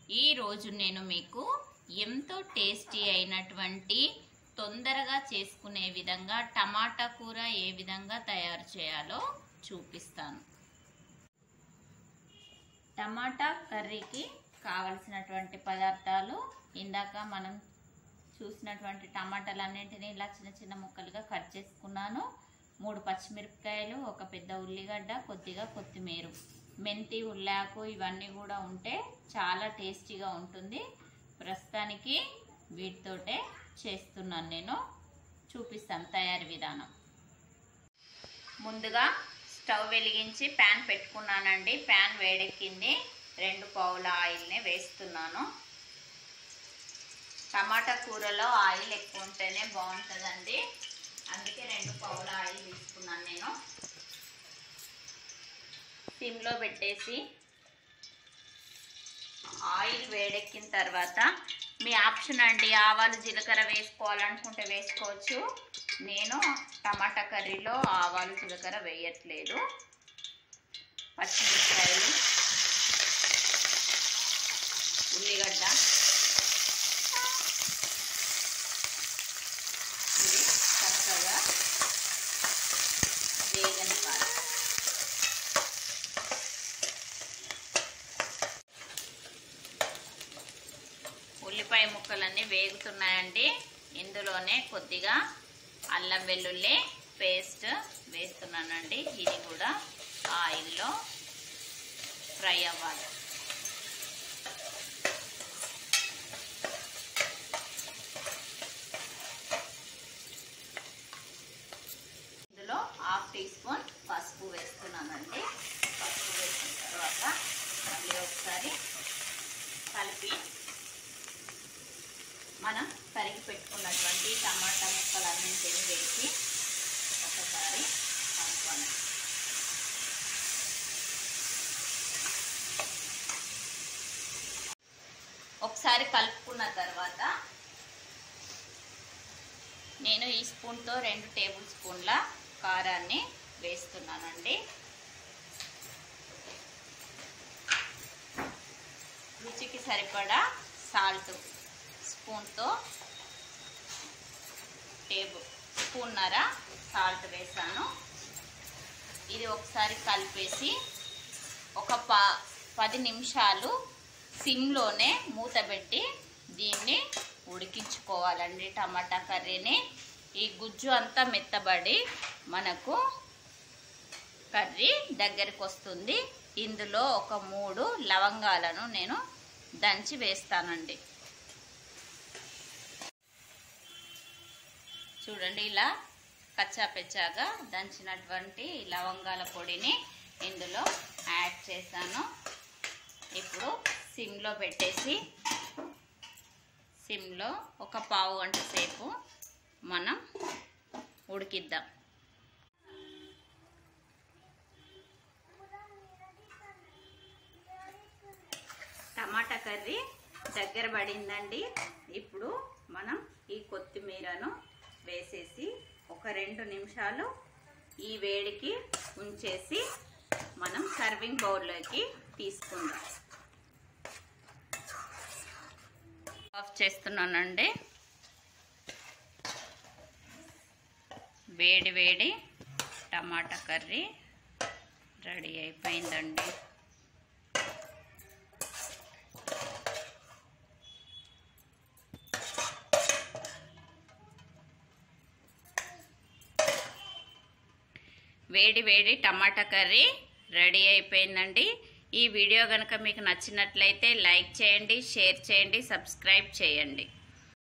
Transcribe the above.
ఈ రోజు నేను మీకు ఎంతో టేస్టీ అయినటువంటి తొందరగా చేసుకునే విధంగా టమాటా కూర ఏ విధంగా తయారు చేయాలో చూపిస్తాను టమాటా కర్రీకి కావలసినటువంటి పదార్థాలు ఇందాక మనం చూసినటువంటి టమాటాలన్నింటినీ ఇలా చిన్న చిన్న ముక్కలుగా కట్ చేసుకున్నాను మూడు పచ్చిమిరపకాయలు ఒక పెద్ద ఉల్లిగడ్డ కొద్దిగా కొత్తిమీర మెంతి ఉల్లాకు ఇవన్నీ కూడా ఉంటే చాలా టేస్టీగా ఉంటుంది ప్రస్తుతానికి వీటితోటే చేస్తున్నాను నేను చూపిస్తాను తయారీ విధానం ముందుగా స్టవ్ వెలిగించి ప్యాన్ పెట్టుకున్నానండి ప్యాన్ వేడెక్కింది రెండు పావుల ఆయిల్ని వేస్తున్నాను టమాటా కూరలో ఆయిల్ ఎక్కువ ఉంటేనే బాగుంటుందండి అందుకే రెండు పావుల ఆయిల్ తీసుకున్నాను నేను సిమ్లో పెట్టేసి ఆయిల్ వేడెక్కిన తర్వాత మీ ఆప్షన్ అండి ఆవాలు జీలకర్ర వేసుకోవాలనుకుంటే వేసుకోవచ్చు నేను టమాటా కర్రీలో ఆవాలు జీలకర్ర వేయట్లేదు పచ్చిమిరపకాయలు ఉల్లిగడ్డ ఇది చక్కగా వేగనివ్వాలి ఉల్లిపాయ ముక్కలన్నీ వేగుతున్నాయండి ఇందులోనే కొద్దిగా అల్లం వెల్లుల్లి పేస్ట్ వేస్తున్నానండి ఇది కూడా ఆయిల్లో ఫ్రై అవ్వాలి ఇందులో హాఫ్ టీ స్పూన్ పసుపు వేస్తున్నానండి పసుపు వేసిన తర్వాత మళ్ళీ ఒకసారి కలిపి మనం తరిగి పెట్టుకున్నటువంటి టమాటా ముక్కలన్నింటినీ వేసి ఒకసారి కలుపుకోండి ఒకసారి కలుపుకున్న తర్వాత నేను ఈ స్పూన్తో రెండు టేబుల్ స్పూన్ల కారాన్ని వేస్తున్నానండి రుచికి సరిపడా సాల్ట్ స్పూన్తో టేబుల్ స్పూన్నర సాల్ట్ వేసాను ఇది ఒకసారి కలిపేసి ఒక ప పది నిమిషాలు సిమ్లోనే మూత పెట్టి దీన్ని ఉడికించుకోవాలండి టమాటా కర్రీని ఈ గుజ్జు అంతా మెత్తబడి మనకు కర్రీ దగ్గరికి వస్తుంది ఇందులో ఒక మూడు లవంగాలను నేను దంచి వేస్తానండి చూడండి ఇలా కచ్చా పెచ్చాగా దంచినటువంటి లవంగాల పొడిని ఇందులో యాడ్ చేశాను ఇప్పుడు సిమ్లో పెట్టేసి సిమ్లో ఒక పావు గంట సేపు మనం ఉడికిద్దాం టమాటా కర్రీ దగ్గర పడిందండి ఇప్పుడు మనం ఈ కొత్తిమీరను వేసేసి ఒక రెండు నిమిషాలు ఈ వేడికి ఉంచేసి మనం సర్వింగ్ బౌల్లోకి తీసుకుందాం ఆఫ్ చేస్తున్నానండి వేడి వేడి టమాటా కర్రీ రెడీ అయిపోయిందండి వేడి వేడి టమాటా కర్రీ రెడీ అయిపోయిందండి ఈ వీడియో కనుక మీకు నచ్చినట్లయితే లైక్ చేయండి షేర్ చేయండి సబ్స్క్రైబ్ చేయండి